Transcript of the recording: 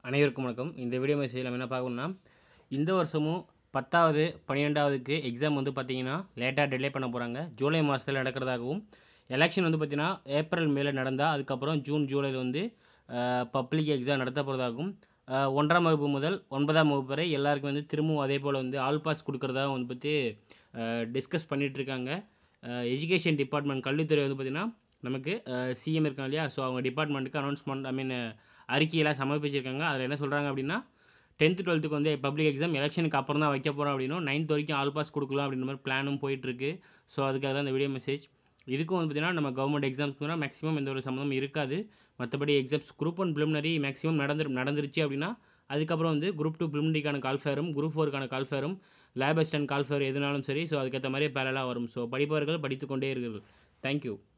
அனைவருக்கும் வணக்கம் இந்த வீடியோ மெசேஜில் நம்ம என்ன பார்க்கணும்னா இந்த வருஷமும் பத்தாவது பன்னிரெண்டாவதுக்கு எக்ஸாம் வந்து பார்த்தீங்கன்னா லேட்டாக டிலே பண்ண போகிறாங்க ஜூலை மாதத்தில் நடக்கிறதாகவும் எலெக்ஷன் வந்து பார்த்தீங்கன்னா ஏப்ரல் மேல நடந்தால் அதுக்கப்புறம் ஜூன் ஜூலையில் வந்து பப்ளிக் எக்ஸாம் நடத்த போகிறதாகவும் அஹ், ஒன்றாம் வகுப்பு முதல் ஒன்பதாம் வகுப்பு வரை எல்லாருக்கும் வந்து திரும்பவும் அதே போல் வந்து ஆல் பாஸ் கொடுக்குறதா வந்து பற்றி டிஸ்கஸ் பண்ணிகிட்டு இருக்காங்க எஜுகேஷன் டிபார்ட்மெண்ட் கல்வித்துறை வந்து பார்த்திங்கன்னா நமக்கு சிஎம் இருக்காங்க இல்லையா ஸோ அவங்க டிபார்ட்மெண்ட்டுக்கு அனௌன்ஸ்மெண்ட் ஐ மீன் அறிக்கையெல்லாம் சமர்ப்பிச்சிருக்காங்க அதில் என்ன சொல்கிறாங்க அப்படின்னா டென்த்து டுவெல்த்துக்கு வந்து பப்ளிக் எக்ஸாம் எலெக்ஷனுக்கு அப்புறம் தான் வைக்க போகிறோம் அப்படின்னும் நைன்த் வரைக்கும் ஆல் பாஸ் கொடுக்கலாம் அப்படின்ற மாதிரி பிளானும் போயிட்டுருக்கு ஸோ அதுக்காக தான் இந்த வீடியோ மெசேஜ் இதுக்கும் வந்து பார்த்திங்கன்னா நம்ம கவர்மெண்ட் எக்ஸாம்ஸ்க்கு மேக்ஸிமம் எந்த ஒரு சம்மந்தமும் இருக்காது மற்றபடி exams group one preliminary maximum நடந்துரு நடந்துருச்சு அப்படின்னா அதுக்கப்புறம் வந்து குரூப் டூ ப்ரிலிமினரிக்கான கால் ஃபேரும் குரூப் ஃபோருக்கான கால் ஃபேரும் லேப் அசிஸ்டன்ட் கால் ஃபேர் எதுனாலும் சரி ஸோ அதுக்கேற்ற மாதிரி பேரலாக வரும் ஸோ படிப்பவர்கள் படித்துக்கொண்டே இருக்கிறது தேங்க்யூ